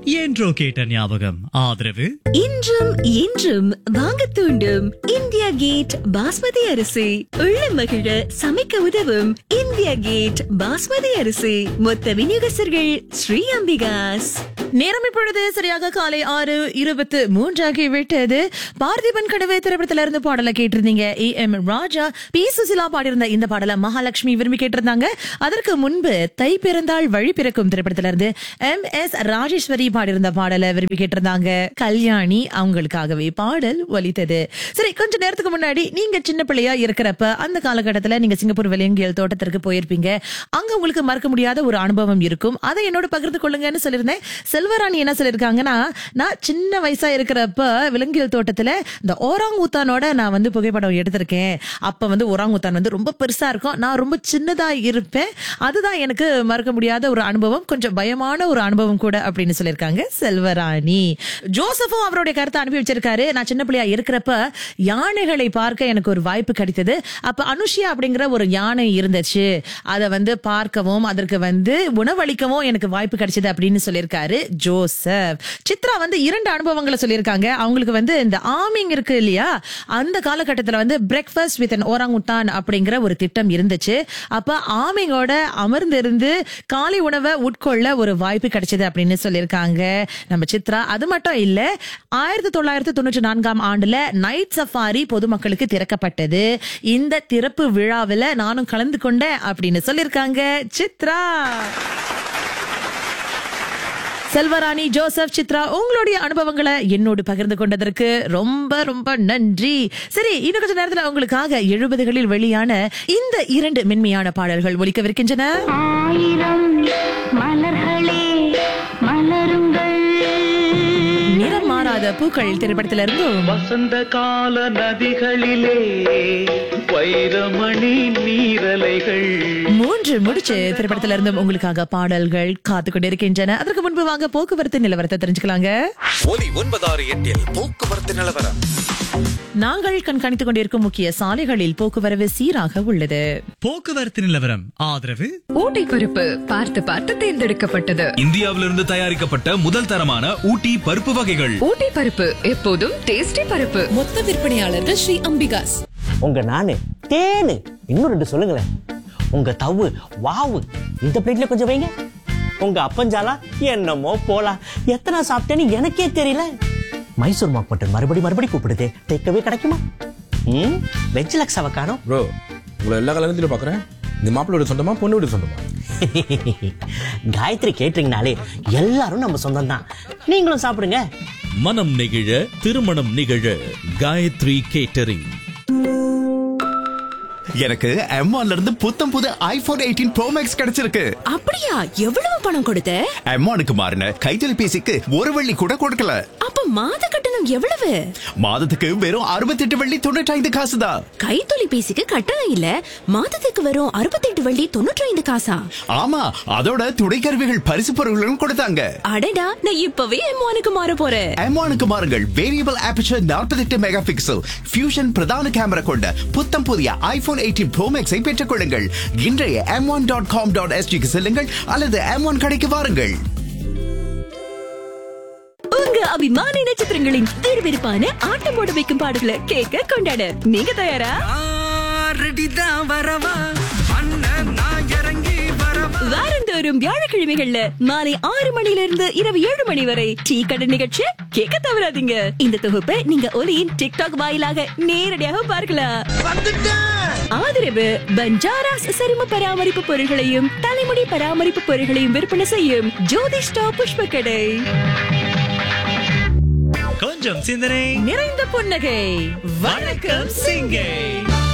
என்றோ கேட்ட ஞாபகம் ஆதரவு இன்றும் என்றும் வாங்க தூண்டும் இந்தியா கேட் பாஸ்மதி அரிசி உள்ள மகிழ சமைக்க உதவும் இந்தியா கேட் பாஸ்மதி அரிசி மொத்த விநியோகஸ்தர்கள் ஸ்ரீ அம்பிகாஸ் நேரம் இப்பொழுது சரியாக காலை ஆறு இருபத்து மூன்றாகி விட்டது பார்த்திபன் கடவை திரைப்படத்துல இருந்து பாடலை கேட்டிருந்தீங்க A M Raja P Susheela பாடியிருந்த இந்த பாடலை மகாலட்சுமி விரும்பி கேட்டிருந்தாங்க அதற்கு முன்பு தை பிறந்தாள் வழி பிறக்கும் திரைப்படத்துல இருந்து எம் எஸ் ராஜேஸ்வரி பாடியிருந்த பாடலை விரும்பி கேட்டிருந்தாங்க கல்யாணி அவங்களுக்காகவே பாடல் ஒலித்தது சரி கொஞ்ச நேரத்துக்கு முன்னாடி நீங்க சின்ன பிள்ளையா இருக்கிறப்ப அந்த காலகட்டத்துல நீங்க சிங்கப்பூர் விலங்கியல் தோட்டத்திற்கு போயிருப்பீங்க அங்க உங்களுக்கு மறக்க முடியாத ஒரு அனுபவம் இருக்கும் அதை என்னோட பகிர்ந்து கொள்ளுங்கன்னு சொல்லியிருந்தேன் செல்வராணி என்ன சொல்லியிருக்காங்கன்னா நான் சின்ன வயசா இருக்கிறப்ப விலங்கியல் தோட்டத்துல இந்த ஓராங் ஊத்தானோட நான் வந்து புகைப்படம் எடுத்திருக்கேன் அப்ப வந்து ஓராங் ஊத்தான் வந்து ரொம்ப பெருசா இருக்கும் நான் ரொம்ப சின்னதா இருப்பேன் அதுதான் எனக்கு மறக்க முடியாத ஒரு அனுபவம் கொஞ்சம் பயமான ஒரு அனுபவம் கூட அப்படின்னு சொல்லியிருக்காங்க செல்வராணி ஜோசஃபும் அவருடைய கருத்தை அனுப்பி வச்சிருக்காரு நான் சின்ன பிள்ளையா இருக்கிறப்ப யானைகளை பார்க்க எனக்கு ஒரு வாய்ப்பு கிடைத்தது அப்ப அனுஷியா அப்படிங்கிற ஒரு யானை இருந்துச்சு அதை வந்து பார்க்கவும் அதற்கு வந்து உணவளிக்கவும் எனக்கு வாய்ப்பு கிடைச்சது அப்படின்னு சொல்லியிருக்காரு ஜோசப் சித்ரா வந்து இரண்டு அனுபவங்களை சொல்லியிருக்காங்க அவங்களுக்கு வந்து இந்த ஆமிங் இருக்கு இல்லையா அந்த காலகட்டத்துல வந்து breakfast with an orang utan அப்படிங்கிற ஒரு திட்டம் இருந்துச்சு அப்ப ஆமிங்கோட அமர்ந்திருந்து காலை உணவை உட்கொள்ள ஒரு வாய்ப்பு கிடைச்சது அப்படின்னு சொல்லியிருக்காங்க நம்ம சித்ரா அது மட்டும் இல்ல ஆயிரத்தி தொள்ளாயிரத்தி தொண்ணூற்றி நான்காம் ஆண்டுல நைட் சஃபாரி பொதுமக்களுக்கு திறக்கப்பட்டது இந்த திறப்பு விழாவில் நானும் கலந்து கொண்டேன் அப்படின்னு சொல்லியிருக்காங்க சித்ரா செல்வராணி ஜோசப் சித்ரா உங்களுடைய அனுபவங்களை என்னோடு பகிர்ந்து கொண்டதற்கு ரொம்ப ரொம்ப நன்றி சரி இன்னும் கொஞ்ச நேரத்துல உங்களுக்காக எழுபதுகளில் வெளியான இந்த இரண்டு மென்மையான பாடல்கள் ஒலிக்கவிருக்கின்றன ஆயிரம் மலர்களே மலருங்கள் நிறம் மாறாத பூக்கள் திரைப்படத்திலிருந்தும் வசந்த கால நதிகளிலே வைரமணி நீரலைகள் மூன்று முடிச்சு திரைப்படத்திலிருந்தும் உங்களுக்காக பாடல்கள் காத்து கொண்டிருக்கின்றன அதற்கு முன்பு வாங்க போக்குவரத்து நிலவரத்தை தெரிஞ்சுக்கலாங்க ஒலி ஒன்பதாறு எட்டில் போக்குவரத்து நிலவரம் நாங்கள் கண்காணித்துக் கொண்டிருக்கும் முக்கிய சாலைகளில் போக்குவரவு சீராக உள்ளது போக்குவரத்து நிலவரம் ஆதரவு ஊட்டி பருப்பு பார்த்து பார்த்து தேர்ந்தெடுக்கப்பட்டது இந்தியாவிலிருந்து தயாரிக்கப்பட்ட முதல் தரமான ஊட்டி பருப்பு வகைகள் ஊட்டி பருப்பு எப்போதும் டேஸ்டி பருப்பு மொத்த விற்பனையாளர்கள் ஸ்ரீ அம்பிகாஸ் உங்க நானு தேனு இன்னும் ரெண்டு சொல்லுங்களேன் உங்க தவு வாவு இந்த பிளேட்ல கொஞ்சம் வைங்க உங்க அப்பஞ்சாலா என்னமோ போலாம் எத்தனை சாப்பிட்டேன்னு எனக்கே தெரியல மைசூர் மாக் மட்டும் மறுபடி மறுபடி கூப்பிடுதே டேக்கவே கிடைக்குமா ம் வெஜ் லக்ஸாவை காணோம் ப்ரோ உங்களை எல்லா கல்யாணத்திலும் பார்க்குறேன் இந்த மாப்பிள்ளோட சொந்தமா பொண்ணு வீடு சொந்தமா காயத்ரி கேட்டீங்கனாலே எல்லாரும் நம்ம சொந்தம் தான் நீங்களும் சாப்பிடுங்க மனம் நெகிழ திருமணம் நிகழ காயத்ரி கேட்டரிங் எனக்கு M1 இருந்து புத்தம் புது ஐபோன் எயிட்டீன் ப்ரோ மேக்ஸ் கிடைச்சிருக்கு அப்படியா எவ்வளவு பணம் கொடுத்த M1க்கு மாறின கைத்தொலைபேசிக்கு ஒரு வெள்ளி கூட கொடுக்கல அப்ப மாத கட்டணம் எவ்வளவு மாதத்துக்கு வெறும் அறுபத்தெட்டு வெள்ளி தொண்ணூற்றி ஐந்து காசு தான் கைத்தொலைபேசிக்கு கட்டணம் இல்ல மாதத்துக்கு வரும் அறுபத்தெட்டு வள்ளி தொண்ணூற்றி ஐந்து காசா ஆமா அதோட துணைக்கருவிகள் பரிசு பொருள்களும் கொடுத்தாங்க அடடா நான் இப்பவே எம்மானுக்கு மாற போறேன் M1க்கு மாறுங்கள் variable aperture 48 mega pixel fusion பிரதான கேமரா கொண்ட புத்தம் புதிய ஐபோன் எயிட்டீன் ப்ரோ மேக்ஸை பெற்றுக் கொள்ளுங்கள் இன்றைய M one dot com dot எஸ்டிக்கு செல்லுங்கள் அல்லது எம் ஒன் கடைக்கு வாருங்கள் உங்க அபிமான நட்சத்திரங்களின் விறுவிறுப்பான ஆட்டம் போட வைக்கும் பாடல்களை கேட்க கொண்டாட நீங்க தயாரா வாரந்தோறும் வியாழக்கிழமைகள்ல மாலை ஆறு மணில இருந்து இரவு ஏழு மணி வரை டீ கடை நிகழ்ச்சி கேட்க தவறாதீங்க இந்த தொகுப்பை நீங்க ஒலியின் டிக்டாக் வாயிலாக நேரடியாக பார்க்கலாம் ஆதரவு பஞ்சாராஸ் சரும பராமரிப்பு பொருட்களையும் தலைமுடி பராமரிப்பு பொருட்களையும் விற்பனை செய்யும் ஜோதிஷ்டா புஷ்ப கடை கொஞ்சம் சிந்தனை நிறைந்த புன்னகை வணக்கம் சிங்கை